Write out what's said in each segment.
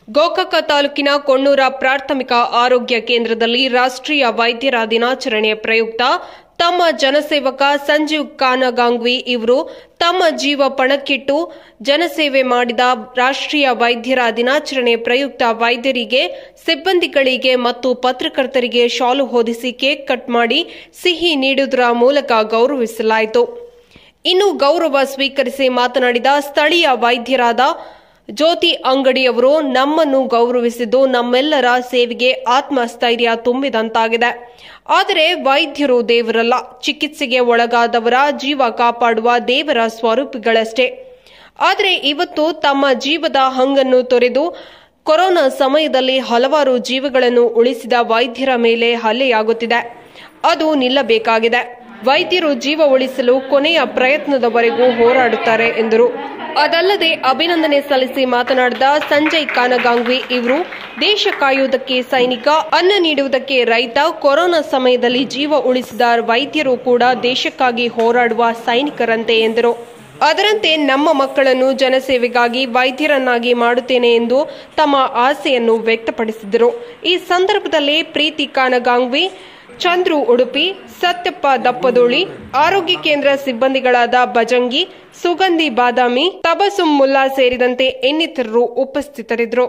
ಗೋಕಾಕ ತಾಲೂಕಿನ ಕೊಣ್ಣೂರ ಪ್ರಾಥಮಿಕ ಆರೋಗ್ಯ ಕೇಂದ್ರದಲ್ಲಿ ರಾಷ್ಟ್ರೀಯ ವೈದ್ಯರ ದಿನಾಚರಣೆಯ ಪ್ರಯುಕ್ತ ತಮ್ಮ ಜನಸೇವಕ ಸಂಜೀವ್ ಕಾನಗಾಂಗ್ವಿ ಇವರು ತಮ್ಮ ಜೀವ ಪಣಕ್ಕಿಟ್ಟು ಜನಸೇವೆ ಮಾಡಿದ ರಾಷ್ಟ್ರೀಯ ವೈದ್ಯರ ದಿನಾಚರಣೆ ಪ್ರಯುಕ್ತ ವೈದ್ಯರಿಗೆ ಸಿಬ್ಬಂದಿಗಳಿಗೆ ಮತ್ತು ಪತ್ರಕರ್ತರಿಗೆ ಶಾಲು ಹೊದಿಸಿ ಕೇಕ್ ಕಟ್ ಮಾಡಿ ಸಿಹಿ ನೀಡುವುದರ ಮೂಲಕ ಗೌರವಿಸಲಾಯಿತು ಇನ್ನು ಗೌರವ ಸ್ವೀಕರಿಸಿ ಮಾತನಾಡಿದ ಸ್ಥಳೀಯ ವೈದ್ಯರಾದ ಜ್ಯೋತಿ ಅಂಗಡಿಯವರು ನಮ್ಮನ್ನು ಗೌರವಿಸಿದ್ದು ನಮ್ಮೆಲ್ಲರ ಸೇವೆಗೆ ಆತ್ಮಸ್ಥೈರ್ಯ ತುಂಬಿದಂತಾಗಿದೆ ಆದರೆ ವೈದ್ಯರು ದೇವರಲ್ಲ ಚಿಕಿತ್ಸೆಗೆ ಒಳಗಾದವರ ಜೀವ ಕಾಪಾಡುವ ದೇವರ ಸ್ವರೂಪಿಗಳಷ್ಟೇ ಆದರೆ ಇವತ್ತು ತಮ್ಮ ಜೀವದ ಹಂಗನ್ನು ತೊರೆದು ಕೊರೋನಾ ಸಮಯದಲ್ಲಿ ಹಲವಾರು ಜೀವಗಳನ್ನು ಉಳಿಸಿದ ವೈದ್ಯರ ಮೇಲೆ ಹಲ್ಲೆಯಾಗುತ್ತಿದೆ ಅದು ನಿಲ್ಲಬೇಕಾಗಿದೆ ವೈದ್ಯರು ಜೀವ ಉಳಿಸಲು ಕೊನೆಯ ಪ್ರಯತ್ನದವರೆಗೂ ಹೋರಾಡುತ್ತಾರೆ ಎಂದರು ಅದಲ್ಲದೆ ಅಭಿನಂದನೆ ಸಲ್ಲಿಸಿ ಮಾತನಾಡಿದ ಸಂಜಯ್ ಕಾನಗಾಂಗ್ವಿ ಇವರು ದೇಶ ಕಾಯುವುದಕ್ಕೆ ಸೈನಿಕ ಅನ್ನ ನೀಡುವುದಕ್ಕೆ ರೈತ ಕೊರೋನಾ ಸಮಯದಲ್ಲಿ ಜೀವ ಉಳಿಸಿದ ವೈದ್ಯರು ಕೂಡ ದೇಶಕ್ಕಾಗಿ ಹೋರಾಡುವ ಸೈನಿಕರಂತೆ ಎಂದರು ಅದರಂತೆ ನಮ್ಮ ಮಕ್ಕಳನ್ನು ಜನಸೇವೆಗಾಗಿ ವೈದ್ಯರನ್ನಾಗಿ ಮಾಡುತ್ತೇನೆ ಎಂದು ತಮ್ಮ ಆಸೆಯನ್ನು ವ್ಯಕ್ತಪಡಿಸಿದರು ಈ ಸಂದರ್ಭದಲ್ಲಿ ಪ್ರೀತಿ ಕಾನಗಾಂಗ್ವಿ ಚಂದ್ರು ಉಡುಪಿ ಸತ್ಯಪ್ಪ ದಪ್ಪದೋಳಿ ಆರೋಗ್ಯ ಕೇಂದ್ರ ಸಿಬ್ಬಂದಿಗಳಾದ ಬಜಂಗಿ ಸುಗಂಧಿ ಬಾದಾಮಿ ತಬಸುಂ ಮುಲ್ಲಾ ಸೇರಿದಂತೆ ಇನ್ನಿತರರು ಉಪಸ್ಥಿತರಿದ್ದರು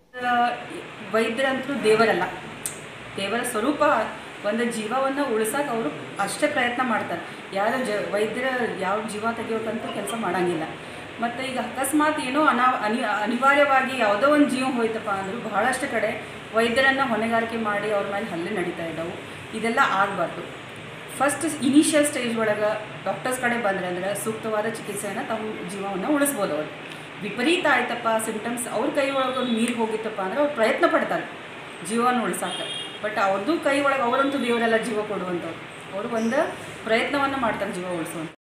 ವೈದ್ಯರಂತರೂ ದೇವರಲ್ಲ ದೇವರ ಸ್ವರೂಪ ಒಂದು ಜೀವವನ್ನು ಉಳಿಸೋಕೆ ಅವರು ಅಷ್ಟೇ ಪ್ರಯತ್ನ ಮಾಡ್ತಾರೆ ಯಾರು ಜ ವೈದ್ಯರ ಯಾವ ಜೀವ ತೆಗಿಯೋಕ್ಕಂತೂ ಕೆಲಸ ಮಾಡೋಂಗಿಲ್ಲ ಮತ್ತು ಈಗ ಅಕಸ್ಮಾತ್ ಏನೋ ಅನಾ ಅನಿ ಅನಿವಾರ್ಯವಾಗಿ ಯಾವುದೋ ಒಂದು ಜೀವ ಹೋಯ್ತಪ್ಪ ಅಂದರೂ ಬಹಳಷ್ಟು ಕಡೆ ವೈದ್ಯರನ್ನು ಹೊಣೆಗಾರಿಕೆ ಮಾಡಿ ಅವ್ರ ಮೇಲೆ ಹಲ್ಲೆ ನಡೀತಾ ಇದ್ದಾವೆ ಇದೆಲ್ಲ ಆಗಬಾರ್ದು ಫಸ್ಟ್ ಇನಿಷಿಯಲ್ ಸ್ಟೇಜ್ ಒಳಗೆ ಡಾಕ್ಟರ್ಸ್ ಕಡೆ ಬಂದ್ರೆ ಅಂದ್ರೆ ಸೂಕ್ತವಾದ ಚಿಕಿತ್ಸೆಯನ್ನು ತಮ್ಮ ಜೀವವನ್ನು ಉಳಿಸ್ಬೋದು ಅವರು ವಿಪರೀತ ಆಯ್ತಪ್ಪ ಸಿಂಟಮ್ಸ್ ಅವ್ರ ಕೈ ಒಳಗೆ ನೀರು ಹೋಗಿತ್ತಪ್ಪ ಅಂದ್ರೆ ಅವ್ರು ಪ್ರಯತ್ನ ಪಡ್ತಾರೆ ಜೀವವನ್ನು ಉಳಿಸಾಕ ಬಟ್ ಅವ್ರದ್ದು ಕೈ ಒಳಗೆ ಅವರಂತೂ ದೇವರೆಲ್ಲ ಜೀವ ಕೊಡುವಂಥವ್ರು ಅವರು ಒಂದು ಪ್ರಯತ್ನವನ್ನು ಮಾಡ್ತಾರೆ ಜೀವ ಉಳಿಸುವಂಥ